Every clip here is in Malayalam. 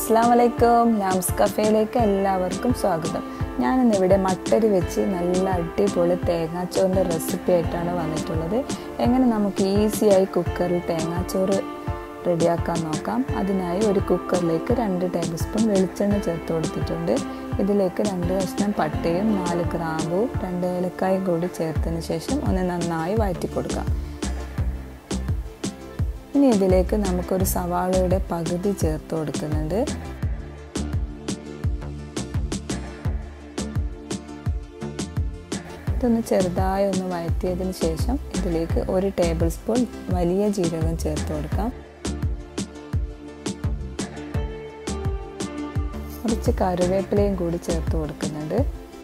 അസ്സാം വലൈക്കും ലാംസ് കഫേയിലേക്ക് എല്ലാവർക്കും സ്വാഗതം ഞാനിന്ന് ഇവിടെ മട്ടരി വെച്ച് നല്ല അടിപൊളി തേങ്ങാച്ചോറിൻ്റെ റെസിപ്പി ആയിട്ടാണ് വന്നിട്ടുള്ളത് എങ്ങനെ നമുക്ക് ഈസിയായി കുക്കറിൽ തേങ്ങാച്ചോറ് റെഡിയാക്കാൻ നോക്കാം അതിനായി ഒരു കുക്കറിലേക്ക് രണ്ട് ടേബിൾ സ്പൂൺ വെളിച്ചെണ്ണ ചേർത്ത് കൊടുത്തിട്ടുണ്ട് ഇതിലേക്ക് രണ്ട് കഷ്ണം പട്ടയും നാല് ഗ്രാമ്പും രണ്ട് ഏലക്കായും കൂടി ചേർത്തതിന് ശേഷം ഒന്ന് നന്നായി വഴറ്റി കൊടുക്കാം ഇനി ഇതിലേക്ക് നമുക്കൊരു സവാളയുടെ പകുതി ചേർത്ത് കൊടുക്കുന്നുണ്ട് ഇതൊന്ന് ചെറുതായി ഒന്ന് വഴറ്റിയതിന് ശേഷം ഇതിലേക്ക് ഒരു ടേബിൾ സ്പൂൺ വലിയ ജീരകം ചേർത്ത് കൊടുക്കാം കുറച്ച് കറിവേപ്പിലയും കൂടി ചേർത്ത് കൊടുക്കുന്നുണ്ട്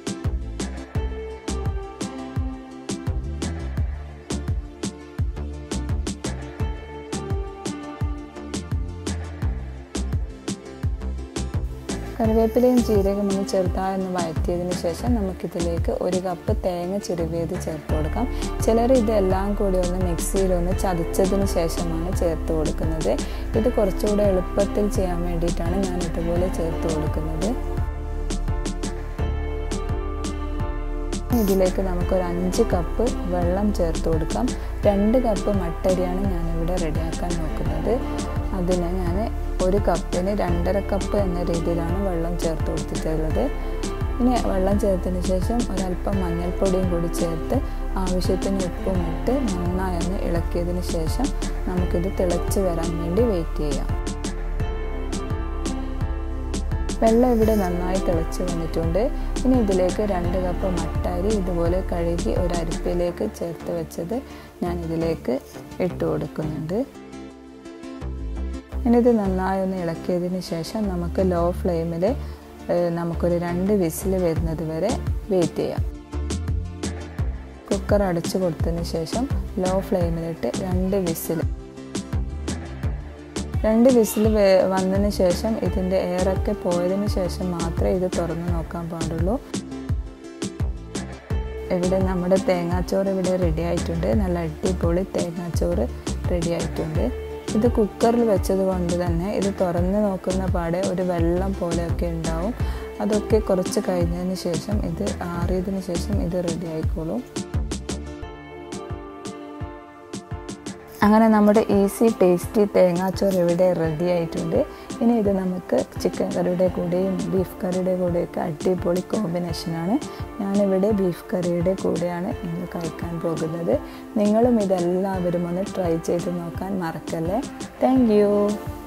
കറിവേപ്പിലയും ജീരകം ഒന്ന് ചെറുതായി ഒന്ന് വഴറ്റിയതിന് ശേഷം നമുക്കിതിലേക്ക് ഒരു കപ്പ് തേങ്ങ ചിരുവിയത് ചേർത്ത് കൊടുക്കാം ചിലർ ഇതെല്ലാം കൂടി ഒന്ന് മിക്സിയിലൊന്ന് ചതച്ചതിന് ശേഷമാണ് ചേർത്ത് കൊടുക്കുന്നത് ഇത് കുറച്ചുകൂടെ എളുപ്പത്തിൽ ചെയ്യാൻ വേണ്ടിയിട്ടാണ് ഞാൻ ഇതുപോലെ ചേർത്ത് കൊടുക്കുന്നത് ഇതിലേക്ക് നമുക്കൊരു അഞ്ച് കപ്പ് വെള്ളം ചേർത്ത് കൊടുക്കാം രണ്ട് കപ്പ് മട്ടരിയാണ് ഞാനിവിടെ റെഡിയാക്കാൻ നോക്കുന്നത് അതിന് ഞാൻ ഒരു കപ്പിന് രണ്ടര കപ്പ് എന്ന രീതിയിലാണ് വെള്ളം ചേർത്ത് കൊടുത്തിട്ടുള്ളത് ഇനി വെള്ളം ചേർത്തതിന് ശേഷം ഒരല്പം മഞ്ഞൾപ്പൊടിയും കൂടി ചേർത്ത് ആവശ്യത്തിന് ഉപ്പും ഇട്ട് നന്നായി ഒന്ന് ഇളക്കിയതിന് ശേഷം നമുക്കിത് തിളച്ച് വരാൻ വേണ്ടി വെയിറ്റ് ചെയ്യാം വെള്ളം ഇവിടെ നന്നായി തിളച്ച് വന്നിട്ടുണ്ട് ഇനി ഇതിലേക്ക് രണ്ട് കപ്പ് മട്ടാരി ഇതുപോലെ കഴുകി ഒരു അരിപ്പിലേക്ക് ചേർത്ത് വെച്ചത് ഞാൻ ഇതിലേക്ക് ഇട്ട് കൊടുക്കുന്നുണ്ട് ഇനി ഇത് നന്നായി ഒന്ന് ഇളക്കിയതിന് ശേഷം നമുക്ക് ലോ ഫ്ലെയിമിൽ നമുക്കൊരു രണ്ട് വിസിൽ വരുന്നത് വരെ വെയിറ്റ് ചെയ്യാം കുക്കർ അടച്ചു കൊടുത്തതിന് ശേഷം ലോ ഫ്ലെയിമിലിട്ട് രണ്ട് വിസിൽ രണ്ട് വിസിൽ വന്നതിന് ശേഷം ഇതിൻ്റെ എയറൊക്കെ പോയതിന് ശേഷം മാത്രമേ ഇത് തുറന്ന് നോക്കാൻ പാടുള്ളൂ ഇവിടെ നമ്മുടെ തേങ്ങാച്ചോറ് ഇവിടെ റെഡി ആയിട്ടുണ്ട് നല്ല അടിപൊളി തേങ്ങാച്ചോറ് റെഡി ആയിട്ടുണ്ട് ഇത് കുക്കറിൽ വെച്ചത് കൊണ്ട് തന്നെ ഇത് തുറന്ന് നോക്കുന്ന പാടെ ഒരു വെള്ളം പോലെയൊക്കെ ഉണ്ടാവും അതൊക്കെ കുറച്ച് കഴിഞ്ഞതിന് ശേഷം ഇത് ആറിയതിന് ശേഷം ഇത് റെഡി ആയിക്കോളും അങ്ങനെ നമ്മുടെ ഈസി ടേസ്റ്റി തേങ്ങാച്ചോറ് ഇവിടെ റെഡി ആയിട്ടുണ്ട് ഇനി ഇത് നമുക്ക് ചിക്കൻ കറിയുടെ കൂടെയും ബീഫ് കറിയുടെ കൂടെയൊക്കെ അടിപൊളി കോമ്പിനേഷനാണ് ഞാനിവിടെ ബീഫ് കറിയുടെ കൂടെയാണ് ഇന്ന് കഴിക്കാൻ പോകുന്നത് നിങ്ങളും ഇതെല്ലാവരും ഒന്ന് ട്രൈ ചെയ്ത് നോക്കാൻ മറക്കല്ലേ താങ്ക്